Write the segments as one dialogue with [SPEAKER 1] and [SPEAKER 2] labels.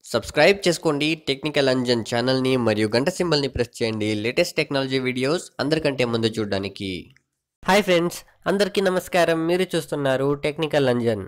[SPEAKER 1] subscribe చేసుకోండి technical Anjan ఛానల్ని మరియు గంట సింబల్ని ప్రెస్ చేయండి లేటెస్ట్ టెక్నాలజీ వీడియోస్ అందరికంటే ముందు చూడడానికి హాయ్ ఫ్రెండ్స్ అందరికీ నమస్కారం మీరు చూస్తున్నారు టెక్నికల్ అంజన్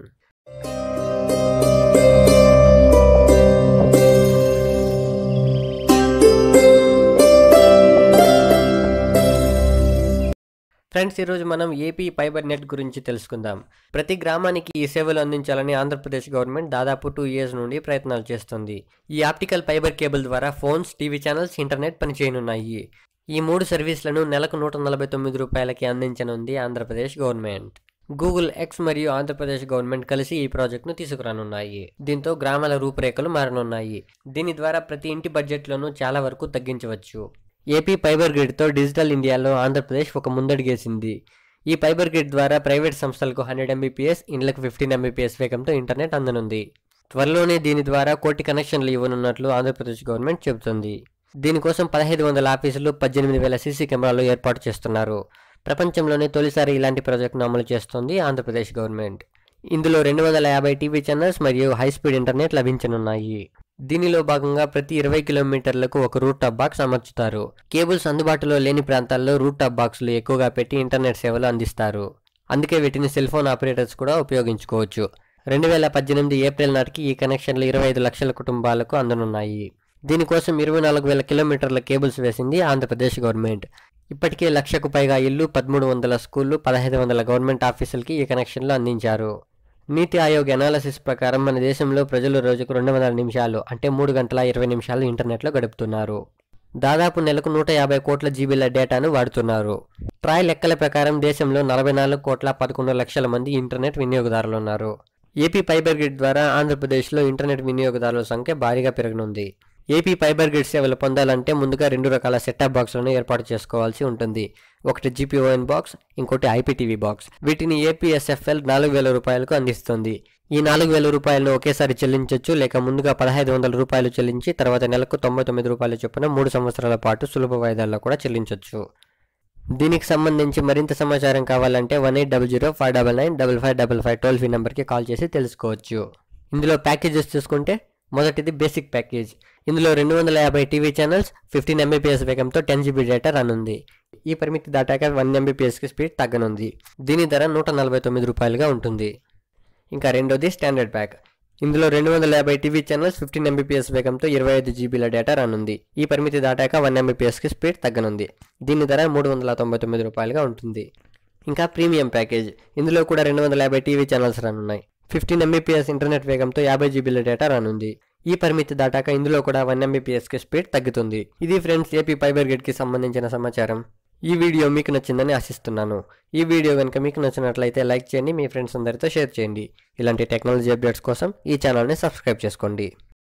[SPEAKER 1] ఫ్రెండ్స్ ఈరోజు మనం ఏపీ ఫైబర్ నెట్ గురించి తెలుసుకుందాం ప్రతి గ్రామానికి ఈ సేవలు అందించాలని ఆంధ్రప్రదేశ్ గవర్నమెంట్ దాదాపు టూ ఇయర్స్ నుండి ప్రయత్నాలు చేస్తుంది ఈ ఆప్టికల్ ఫైబర్ కేబుల్ ద్వారా ఫోన్స్ టీవీ ఛానల్స్ ఇంటర్నెట్ పనిచేయనున్నాయి ఈ మూడు సర్వీసులను నెలకు నూట నలభై తొమ్మిది రూపాయలకి అందించనుంది ఆంధ్రప్రదేశ్ గవర్నమెంట్ గూగుల్ ఎక్స్ మరియు ఆంధ్రప్రదేశ్ గవర్నమెంట్ కలిసి ఈ ప్రాజెక్టును తీసుకురానున్నాయి దీంతో గ్రామాల రూపురేఖలు మారనున్నాయి దీని ద్వారా ప్రతి ఇంటి బడ్జెట్లను చాలా వరకు తగ్గించవచ్చు ఏపీ ఫైబర్ గ్రిడ్తో డిజిటల్ ఇండియాలో ఆంధ్రప్రదేశ్ ఒక ముందడుగేసింది ఈ ఫైబర్ గ్రిడ్ ద్వారా ప్రైవేట్ సంస్థలకు హండ్రెడ్ ఎంబీపీఎస్ ఇండ్లకు ఫిఫ్టీన్ ఎంబీపీఎస్ వేగంతో ఇంటర్నెట్ అందనుంది త్వరలోనే దీని ద్వారా కోటి కనెక్షన్లు ఇవ్వనున్నట్లు ఆంధ్రప్రదేశ్ గవర్నమెంట్ చెబుతుంది దీనికోసం పదహైదు వందల ఆఫీసులు పద్దెనిమిది వేల సీసీ కెమెరాలు ఏర్పాటు చేస్తున్నారు ప్రపంచంలోనే తొలిసారి ఇలాంటి ప్రాజెక్టును అమలు చేస్తోంది ఆంధ్రప్రదేశ్ గవర్నమెంట్ ఇందులో రెండు వందల యాభై టీవీ ఛానల్స్ మరియు హై స్పీడ్ ఇంటర్నెట్ లభించనున్నాయి దీనిలో భాగంగా ప్రతి ఇరవై కిలోమీటర్లకు ఒక రూట్ టాప్ బాక్స్ అమర్చుతారు కేబుల్స్ అందుబాటులో లేని ప్రాంతాల్లో రూట్ టాప్ బాక్సులు ఎక్కువగా పెట్టి ఇంటర్నెట్ సేవలు అందిస్తారు అందుకే వీటిని సెల్ ఫోన్ ఆపరేటర్స్ కూడా ఉపయోగించుకోవచ్చు రెండు వేల పద్దెనిమిది ఏప్రిల్ నాటికి ఈ కనెక్షన్లు ఇరవై ఐదు లక్షల కుటుంబాలకు అందనున్నాయి దీనికోసం ఇరవై నాలుగు వేల కిలోమీటర్ల కేబుల్స్ వేసింది ఆంధ్రప్రదేశ్ గవర్నమెంట్ ఇప్పటికే లక్షకు పైగా ఇల్లు పదమూడు వందల స్కూళ్లు పదహైదు వందల గవర్నమెంట్ ఆఫీసులకి ఈ కనెక్షన్లు అందించారు నీతి ఆయోగ్ అనాలసిస్ ప్రకారం మన దేశంలో ప్రజలు రోజుకు రెండు వందల నిమిషాలు అంటే మూడు గంటల ఇరవై నిమిషాలు ఇంటర్నెట్లో గడుపుతున్నారు దాదాపు నెలకు నూట యాభై కోట్ల జీబీల డేటాను వాడుతున్నారు ట్రాయ్ లెక్కల ప్రకారం దేశంలో నలభై నాలుగు కోట్ల పదకొండు లక్షల మంది ఇంటర్నెట్ వినియోగదారులు ఉన్నారు ఏపీ ఫైబర్ గ్రిడ్ ద్వారా ఆంధ్రప్రదేశ్లో ఇంటర్నెట్ వినియోగదారుల సంఖ్య భారీగా పెరగనుంది ఏపీ ఫైబర్ గ్రిడ్ సేవలు పొందాలంటే ముందుగా రెండు రకాల సెట్టాప్ బాక్స్లను ఏర్పాటు చేసుకోవాల్సి ఉంటుంది ఒకటి జీపీఓఎన్ బాక్స్ ఇంకోటి ఐపీటీవీ బాక్స్ వీటిని ఏపీఎస్ఎఫ్ఎల్ నాలుగు వేల రూపాయలకు అందిస్తుంది ఈ నాలుగు వేల రూపాయలను ఒకేసారి చెల్లించవచ్చు లేక ముందుగా పదహైదు వందల రూపాయలు చెల్లించి తర్వాత నెలకు తొంభై తొమ్మిది రూపాయలు చొప్పున మూడు సంవత్సరాల పాటు సులభ వాయిదాల్లో కూడా చెల్లించవచ్చు దీనికి సంబంధించి మరింత సమాచారం కావాలంటే one eight double zero five double nine double five double five toll free నెంబర్కి కాల్ చేసి తెలుసుకోవచ్చు ఇందులో ప్యాకేజెస్ చూసుకుంటే మొదటిది బేసిక్ ప్యాకేజ్ ఇందులో రెండు వందల యాభై టీవీ ఛానల్స్ ఫిఫ్టీన్ ఎంబీపీఎస్ వేగంతో టెన్ జీబీ డేటా రానుంది ఈ పరిమితి దాటాక వన్ ఎంబీపీఎస్కి స్పీడ్ తగ్గనుంది దీని ధర నూట నలభై తొమ్మిది రూపాయలుగా ఉంటుంది ఇంకా రెండోది స్టాండర్డ్ ప్యాక్ ఇందులో రెండు వందల యాభై టీవీ ఛానల్స్ ఫిఫ్టీన్ ఎంబీపీఎస్ వేగంతో ఇరవై ఐదు జీబీల డేటా రానుంది ఈ పరిమితి దాటాక వన్ ఎంబీపీఎస్కి స్పీడ్ తగ్గనుంది దీని ధర మూడు వందల తొంభై తొమ్మిది రూపాయలుగా ఉంటుంది ఇంకా ప్రీమియం ప్యాకేజ్ ఇందులో కూడా రెండు వందల యాభై టీవీ ఛానల్స్ రానున్నాయి ఫిఫ్టీన్ ఎంబీపీఎస్ ఇంటర్నెట్ వేగంతో యాభై జీబీల డేటా రానుంది ఈ పరిమితి దాటాక ఇందులో కూడా వన్ ఎంబీపీఎస్కి స్పీడ్ తగ్గుతుంది ఇది ఫ్రెండ్స్ ఏపీ ఫైబర్ గ్రిడ్కి సంబంధించిన సమాచారం ఈ వీడియో మీకు నచ్చిందని ఆశిస్తున్నాను ఈ వీడియో కనుక మీకు నచ్చినట్లయితే లైక్ చేయండి మీ ఫ్రెండ్స్ అందరితో షేర్ చేయండి ఇలాంటి టెక్నాలజీ అప్డేట్స్ కోసం ఈ ఛానల్ని సబ్స్క్రైబ్ చేసుకోండి